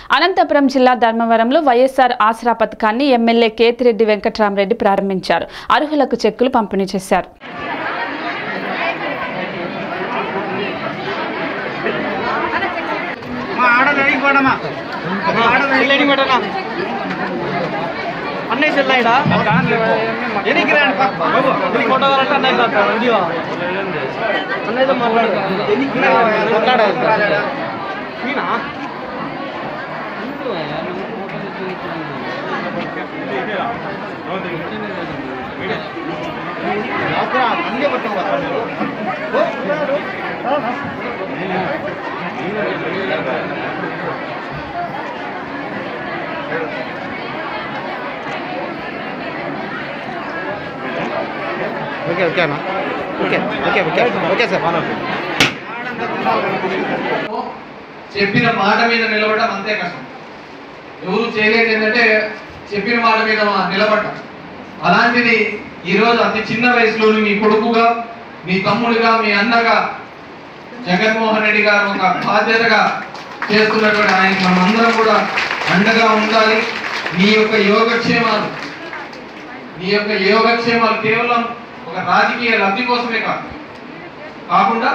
అనంతపురం జిల్లా ధర్మవరంలో వైఎస్ఆర్ ఆసరా పథకాన్ని ఎమ్మెల్యే కేతిరెడ్డి వెంకట్రామరెడ్డి ప్రారంభించారు అర్హులకు చెక్కులు పంపిణీ చేశారు మా ఆడ రెడీ పడమా ఆడ రెడీ పడనా అన్నయ్య చెల్లాయిడా ఎనికి రాండి ఫోటో కావాలంటే అన్నయ్య కాదు వీడియో అన్నయ్యతో మాట్లాడదు మాట్లాడాలి నేనా అన్నీ పట్టం ఓకే ఓకే అన్న okay okay okay okay sir చెప్పిన మాట మీద నిలబడడం అంతే కష్టం ఎవరు చేయలేదు ఏంటంటే చెప్పిన మాట మీద నిలబడటం అలాంటిది ఈరోజు అతి చిన్న వయసులోని మీ కొడుకుగా మీ తమ్ముడిగా మీ అన్నగా జగన్మోహన్ రెడ్డి గారు ఒక బాధ్యతగా చేస్తున్నటువంటి ఆయన మనం అందరం కూడా అండగా ఉండాలి మీ యొక్క యోగక్షేమాలు మీ యొక్క యోగక్షేమాలు కేవలం ఒక రాజకీయ లబ్ధి కోసమే కాదు కాకుండా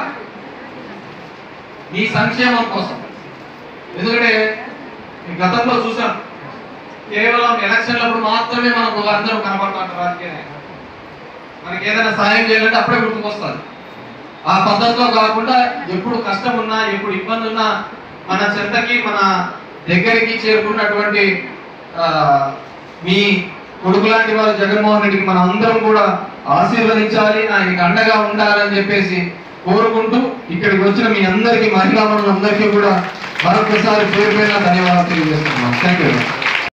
మీ సంక్షేమం కోసం ఎందుకంటే ఈ గతంలో చూసాం కేవలం ఎలక్షన్లప్పుడు మాత్రమే మనకు అందరూ కనబడుతుంటారు రాజకీయ నాయకులు. మనకి ఏదైనా సాయం చేయాలంటే అప్పుడే గుర్తుకొస్తారు ఆ పద్ధతిలో కాకుండా ఎప్పుడు కష్టం ఉన్నా ఎప్పుడు ఇబ్బంది ఉన్నా మన చెంతకి మన దగ్గరికి చేరుకున్నటువంటి ఆ, మీ కొడుకు లాంటి వారు జగన్మోహన్ రెడ్డికి మనం అందరం కూడా ఆశీర్వదించాలి ఆయనకి అండగా ఉండాలని చెప్పేసి కోరుకుంటూ ఇక్కడికి వచ్చిన మీ అందరికీ మహిళా మనులందరికీ కూడా మరొకసారి పేరు పేరున ధన్యవాదాలు తెలియజేస్తున్నాం థ్యాంక్ యూ